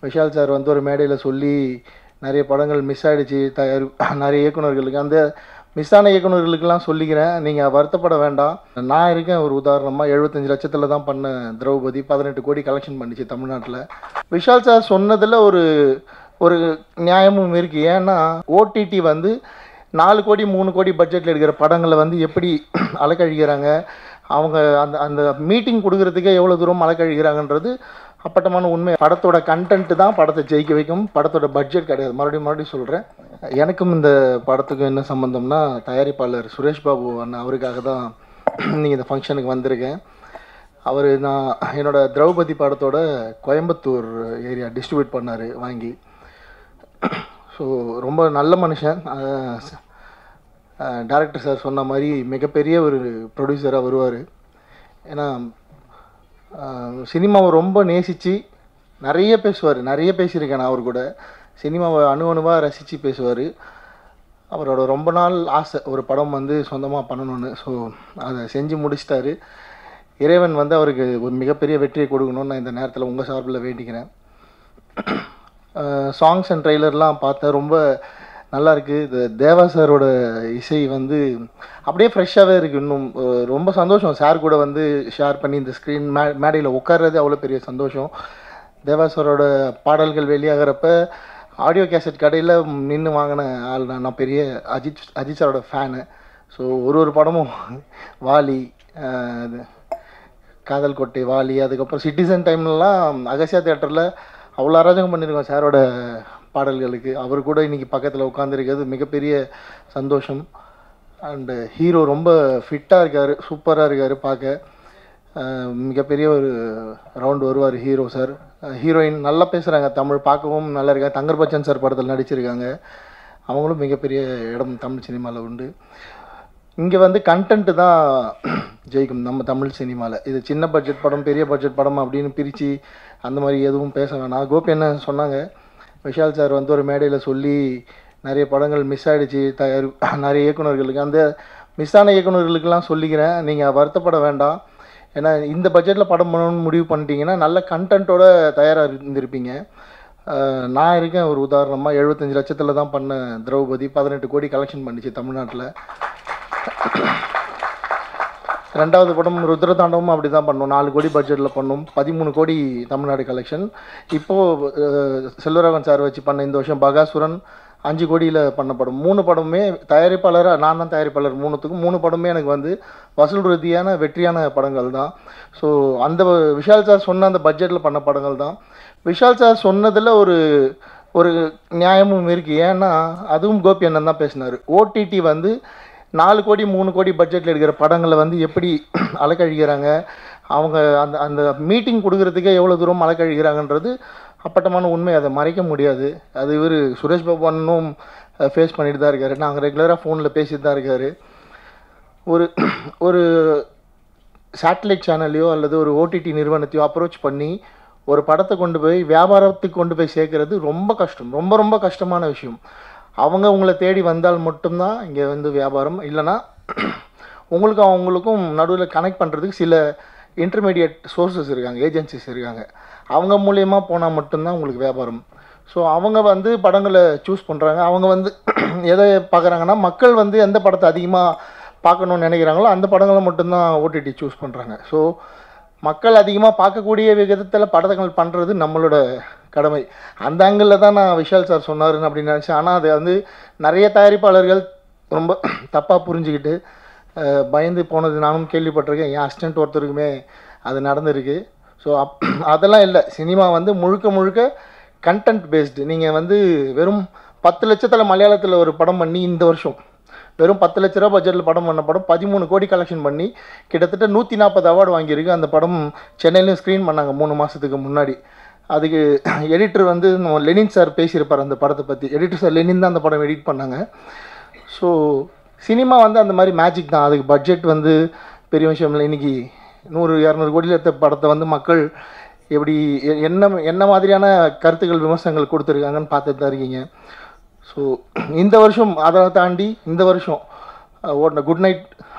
Vishal sir வந்து ஒரு மேடையில் சொல்லி நிறைய படங்கள் மிஸ் ஆகிடுச்சு தயார் நிறைய இயக்குனர்களுக்கு அந்த மிஸ் ஆன இயக்குனர்களுக்கெல்லாம் சொல்லிக்கிறேன் நீங்கள் வருத்தப்பட வேண்டாம் நான் இருக்கேன் ஒரு உதாரணமாக எழுபத்தஞ்சு லட்சத்தில் தான் பண்ண திரௌபதி பதினெட்டு கோடி கலெக்ஷன் பண்ணிச்சு தமிழ்நாட்டில் விஷால் சார் சொன்னதில் ஒரு ஒரு நியாயமும் இருக்குது ஏன்னா ஓடிடி வந்து நாலு கோடி மூணு கோடி பட்ஜெட்டில் எடுக்கிற படங்களை வந்து எப்படி அலக்கழிக்கிறாங்க அவங்க அந்த அந்த மீட்டிங் கொடுக்கறதுக்கே எவ்வளோ தூரம் அலக்கழிக்கிறாங்கன்றது அப்பட்டமான உண்மை படத்தோட கண்டென்ட் தான் படத்தை ஜெயிக்க வைக்கும் படத்தோட பட்ஜெட் கிடையாது மறுபடியும் மறுபடியும் சொல்கிறேன் எனக்கும் இந்த படத்துக்கும் என்ன சம்மந்தம்னா தயாரிப்பாளர் சுரேஷ் பாபு அண்ணன் அவருக்காக தான் நீங்கள் இந்த ஃபங்க்ஷனுக்கு வந்திருக்கேன் அவர் நான் என்னோட திரௌபதி படத்தோட கோயம்புத்தூர் ஏரியா டிஸ்ட்ரிபியூட் பண்ணார் வாங்கி ஸோ ரொம்ப நல்ல மனுஷன் டேரக்டர் சார் சொன்ன மாதிரி மிகப்பெரிய ஒரு ப்ரொடியூசராக வருவார் ஏன்னா ஆஹ், சினிமாவை ரொம்ப நேசித்து நிறைய பேசுவார் நிறைய பேசியிருக்கேன் நான் அவர் கூட சினிமாவை அணு அணுவாக ரசித்து பேசுவார் அவரோட ரொம்ப நாள் ஆசை ஒரு படம் வந்து சொந்தமாக பண்ணணும்னு ஸோ அதை செஞ்சு முடிச்சிட்டாரு இறைவன் வந்து அவருக்கு ஒரு மிகப்பெரிய வெற்றியை கொடுக்கணும்னு நான் இந்த நேரத்தில் உங்கள் சார்பில் வேண்டிக்கிறேன் சாங்ஸ் அண்ட் ட்ரெய்லர்லாம் பார்த்தேன் ரொம்ப நல்லா இருக்கு இது தேவா சாரோட இசை வந்து அப்படியே ஃப்ரெஷ்ஷாகவே இருக்குது இன்னும் அஹ் ரொம்ப சந்தோஷம் சார் கூட வந்து ஷேர் பண்ணி இந்த ஸ்க்ரீன் மே மேடையில் உட்கார்றது அவ்வளோ பெரிய சந்தோஷம் தேவா சாரோட பாடல்கள் வெளியாகிறப்ப ஆடியோ கேசட் கடையில் நின்று வாங்கின ஆள் நான் நான் பெரிய அஜித் அஜித் சாரோட ஃபேனு ஸோ ஒரு ஒரு படமும் வாலி அஹ் இது காதல் கோட்டை வாலி அதுக்கப்புறம் சிட்டிசன் டைம்லலாம் அகசியா தேட்டரில் அவ்வளோ அராஜகம் பண்ணியிருக்கோம் சாரோட பாடல்களுக்கு அவர் கூட இன்னைக்கு பக்கத்தில் உட்காந்துருக்கிறது மிகப்பெரிய சந்தோஷம் அண்டு ஹீரோ ரொம்ப ஃபிட்டாக இருக்கார் சூப்பராக இருக்கார் பார்க்க அஹ் மிகப்பெரிய ஒரு ரவுண்ட் வருவார் ஹீரோ சார் ஹீரோயின் நல்லா பேசுகிறாங்க தமிழ் பார்க்கவும் நல்லா இருக்காங்க தங்கர் பச்சன் சார் படத்தில் நடிச்சிருக்காங்க அவங்களும் மிகப்பெரிய இடம் தமிழ் சினிமாவில் உண்டு இங்கே வந்து கண்டென்ட்டு தான் ஜெயிக்கும் நம்ம தமிழ் சினிமாவில் இது சின்ன பட்ஜெட் படம் பெரிய பட்ஜெட் படம் அப்படின்னு பிரித்து அந்த மாதிரி எதுவும் பேச வேணாம் கோபி என்ன சொன்னாங்க விஷால் சார் வந்து ஒரு மேடையில் சொல்லி நிறைய படங்கள் மிஸ் ஆகிடுச்சு தயார் நிறைய இயக்குனர்களுக்கு அந்த மிஸ் ஆன இயக்குனர்களுக்கெல்லாம் சொல்லிக்கிறேன் நீங்கள் வருத்தப்பட வேண்டாம் ஏன்னா இந்த பட்ஜெட்டில் படம் பண்ணணும்னு முடிவு பண்ணிட்டீங்கன்னா நல்ல கண்டென்ட்டோட தயாராக இருந்திருப்பீங்க அஹ் நான் இருக்கேன் ஒரு உதாரணமாக எழுபத்தஞ்சு லட்சத்தில் தான் பண்ண திரௌபதி பதினெட்டு கோடி கலெக்ஷன் பண்ணிச்சு தமிழ்நாட்டில் ரெண்டாவது படம் ருத்ரதாண்டவமும் அப்படி தான் பண்ணோம் நாலு கோடி பட்ஜெட்டில் பண்ணோம் பதிமூணு கோடி தமிழ்நாடு கலெக்ஷன் இப்போது செல்வராகவன் சார் வச்சு பண்ண இந்த வருஷம் பகாசுரன் அஞ்சு கோடியில் பண்ண படம் மூணு படமுமே தயாரிப்பாளராக நான் தான் தயாரிப்பாளர் மூணுத்துக்கும் மூணு படமே எனக்கு வந்து வசூல் ரீதியான வெற்றியான படங்கள் தான் ஸோ அந்த விஷால் சார் சொன்ன அந்த பட்ஜெட்டில் பண்ண படங்கள் தான் விஷால் சார் சொன்னதில் ஒரு ஒரு நியாயமும் இருக்குது ஏன்னா அதுவும் கோபி அண்ணன் தான் பேசினார் ஓடிடி வந்து நாலு கோடி மூணு கோடி பட்ஜெட்டில் எடுக்கிற படங்களை வந்து எப்படி அலக்கழிக்கிறாங்க அவங்க அந்த அந்த மீட்டிங் கொடுக்கறதுக்கே எவ்வளோ தூரம் அலக்கழிக்கிறாங்கன்றது அப்பட்டமான உண்மை அதை மறைக்க முடியாது அது இவர் சுரேஷ் பாபு அண்ணனும் ஃபேஸ் பண்ணிட்டு தான் இருக்காரு நாங்கள் ரெகுலராக ஃபோனில் பேசிட்டு தான் இருக்காரு ஒரு ஒரு சேட்டலைட் சேனல்லையோ அல்லது ஒரு ஓடிடி நிறுவனத்தையோ அப்ரோச் பண்ணி ஒரு படத்தை கொண்டு போய் வியாபாரத்துக்கு கொண்டு போய் சேர்க்கறது ரொம்ப கஷ்டம் ரொம்ப ரொம்ப கஷ்டமான விஷயம் அவங்க உங்களை தேடி வந்தால் மட்டும்தான் இங்கே வந்து வியாபாரம் இல்லைன்னா உங்களுக்கும் அவங்களுக்கும் நடுவில் கனெக்ட் பண்ணுறதுக்கு சில இன்டர்மீடியட் சோர்சஸ் இருக்காங்க ஏஜென்சிஸ் இருக்காங்க அவங்க மூலயமா போனால் மட்டும்தான் உங்களுக்கு வியாபாரம் ஸோ அவங்க வந்து படங்களை சூஸ் பண்ணுறாங்க அவங்க வந்து எதை பார்க்குறாங்கன்னா மக்கள் வந்து எந்த படத்தை அதிகமாக பார்க்கணும்னு நினைக்கிறாங்களோ அந்த படங்களை மட்டும்தான் ஓடிடி சூஸ் பண்ணுறாங்க ஸோ மக்கள் அதிகமாக பார்க்கக்கூடிய விதத்தில் படங்கள் பண்ணுறது நம்மளோட கடமை அந்த ஆங்கிளில் தான் நான் விஷால் சார் சொன்னாருன்னு அப்படின்னு நினச்சேன் ஆனால் அது வந்து நிறைய தயாரிப்பாளர்கள் ரொம்ப தப்பாக புரிஞ்சுக்கிட்டு அஹ், பயந்து போனது நானும் கேள்விப்பட்டிருக்கேன் என் அசிஸ்டன்ட் ஒருத்தருக்குமே அது நடந்திருக்கு ஸோ அப் அதெல்லாம் இல்லை சினிமா வந்து முழுக்க முழுக்க கண்டென்ட் பேஸ்டு நீங்கள் வந்து வெறும் பத்து லட்சத்தில் மலையாளத்தில் ஒரு படம் பண்ணி இந்த வருஷம் வெறும் பத்து லட்ச ரூபா பட்ஜெட்டில் படம் பண்ண படம் பதிமூணு கோடி கலெக்ஷன் பண்ணி கிட்டத்தட்ட நூற்றி நாற்பது அவார்டு வாங்கியிருக்கு அந்த படம் சென்னையிலையும் ஸ்க்ரீன் பண்ணாங்க மூணு மாதத்துக்கு முன்னாடி அதுக்கு எடிட்டர் வந்து நம்ம லெனின் சார் பேசியிருப்பார் அந்த படத்தை பற்றி எடிட்டர் சார் லெனின் தான் அந்த படம் எடிட் பண்ணாங்க ஸோ சினிமா வந்து அந்த மாதிரி மேஜிக் தான் அதுக்கு பட்ஜெட் வந்து பெரிய விஷயம் இல்லை இன்றைக்கி நூறு இரநூறு கோடியில் எடுத்த படத்தை வந்து மக்கள் எப்படி எ- என்ன என்ன மாதிரியான கருத்துக்கள் விமர்சனங்கள் கொடுத்துருக்காங்கன்னு பார்த்துட்டு தான் இருக்கீங்க ஸோ இந்த வருஷம் அதை தாண்டி இந்த வருஷம் அஹ், ஓடின குட் நைட்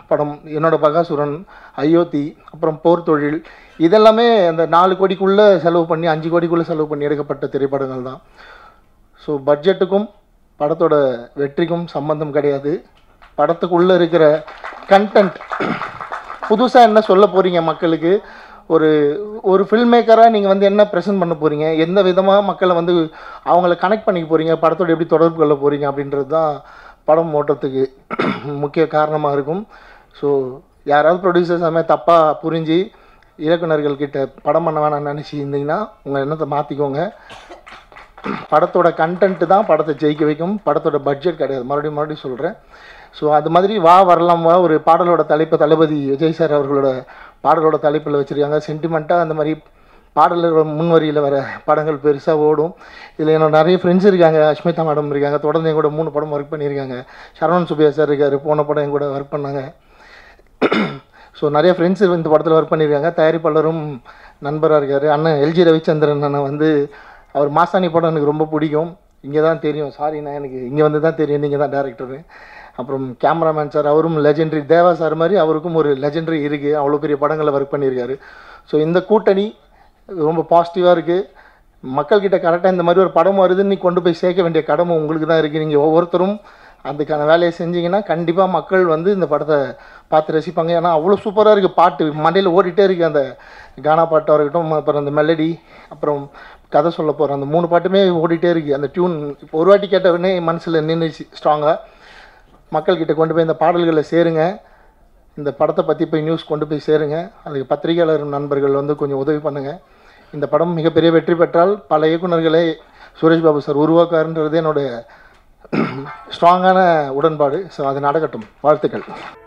படம் என்னோட பகாசுரன் அயோத்தி அப்புறம் போர் தொழில் இதெல்லாமே அந்த நாலு கோடிக்குள்ளே செலவு பண்ணி அஞ்சு கோடிக்குள்ளே செலவு பண்ணி எடுக்கப்பட்ட திரைப்படங்கள் தான் ஸோ பட்ஜெட்டுக்கும் படத்தோட வெற்றிக்கும் சம்பந்தம் கிடையாது படத்துக்குள்ளே இருக்கிற கண்டென்ட் புதுசாக என்ன சொல்ல போகிறீங்க மக்களுக்கு ஒரு ஒரு ஃபில்ம் மேக்கராக நீங்கள் வந்து என்ன ப்ரெசென்ட் பண்ண போகிறீங்க எந்த விதமாக மக்களை வந்து அவங்கள கனெக்ட் பண்ணிக்க போகிறீங்க படத்தோட எப்படி தொடர்பு கொள்ள போகிறீங்க அப்படின்றது தான் படம் ஓட்டத்துக்கு முக்கிய காரணமாக இருக்கும் ஸோ யாராவது ப்ரொடியூசர்ஸ் அதுமாதிரி தப்பாக புரிஞ்சு இயக்குனர்கள் கிட்ட படம் பண்ண வேணாம்னு நினச்சி இருந்தீங்கன்னா உங்கள் எண்ணத்தை மாற்றிக்கோங்க படத்தோட கண்டென்ட் தான் படத்தை ஜெயிக்க வைக்கும் படத்தோட பட்ஜெட் கிடையாது மறுபடியும் மறுபடியும் சொல்கிறேன் ஸோ அது மாதிரி வா வரலாம் வா ஒரு பாடலோட தலைப்பு தளபதி விஜய் சார் அவர்களோட பாடலோட தலைப்பில் வச்சுருக்காங்க சென்டிமெண்ட்டாக அந்த மாதிரி பாடலோட முன்வரியில் வர படங்கள் பெருசாக ஓடும் இதில் என்னோட நிறைய ஃப்ரெண்ட்ஸ் இருக்காங்க அஷ்மிதா மேடம் இருக்காங்க தொடர்ந்து என் கூட மூணு படம் ஒர்க் பண்ணியிருக்காங்க சரவணன் சுபியா சார் இருக்கார் போன படம் என் கூட ஒர்க் பண்ணாங்க ஸோ நிறைய ஃப்ரெண்ட்ஸ் இந்த படத்தில் ஒர்க் பண்ணியிருக்காங்க தயாரிப்பாளரும் நண்பராக இருக்கார் அண்ணன் எல்ஜி ரவிச்சந்திரன் அண்ணன் வந்து அவர் மாசாணி படம் எனக்கு ரொம்ப பிடிக்கும் இங்கே தான் தெரியும் சாரிண்ணா எனக்கு இங்கே வந்து தான் தெரியும் நீங்கள் தான் டேரக்டரு அப்புறம் கேமராமேன் சார் அவரும் லெஜெண்டரி தேவா சார் மாதிரி அவருக்கும் ஒரு லெஜெண்டரி இருக்குது அவ்வளோ பெரிய படங்களில் ஒர்க் பண்ணியிருக்காரு ஸோ இந்த கூட்டணி ரொம்ப பாசிட்டிவாக இருக்குது மக்கள்கிட்ட கரெக்டாக இந்த மாதிரி ஒரு படம் வருதுன்னு நீ கொண்டு போய் சேர்க்க வேண்டிய கடமை உங்களுக்கு தான் இருக்குது நீங்கள் ஒவ்வொருத்தரும் அதுக்கான வேலையை செஞ்சீங்கன்னா கண்டிப்பாக மக்கள் வந்து இந்த படத்தை பார்த்து ரசிப்பாங்க ஏன்னா அவ்வளோ சூப்பராக இருக்குது பாட்டு மண்டையில் ஓடிட்டே இருக்குது அந்த கானா பாட்டாக இருக்கட்டும் அப்புறம் அந்த மெலடி அப்புறம் கதை சொல்ல போகிற அந்த மூணு பாட்டுமே ஓடிட்டே இருக்குது அந்த டியூன் இப்போ ஒரு வாட்டி கேட்ட உடனே மனசில் நின்றுச்சு ஸ்ட்ராங்காக மக்கள்கிட்ட கொண்டு போய் இந்த பாடல்களை சேருங்க இந்த படத்தை பற்றி போய் நியூஸ் கொண்டு போய் சேருங்க அதுக்கு பத்திரிகையாளர் நண்பர்கள் வந்து கொஞ்சம் உதவி பண்ணுங்கள் இந்த படம் மிகப்பெரிய வெற்றி பெற்றால் பல இயக்குனர்களை சுரேஷ் பாபு சார் உருவாக்காருன்றது என்னோட ஸ்ட்ராங்கான உடன்பாடு ஸோ அது நடக்கட்டும் வாழ்த்துக்கள்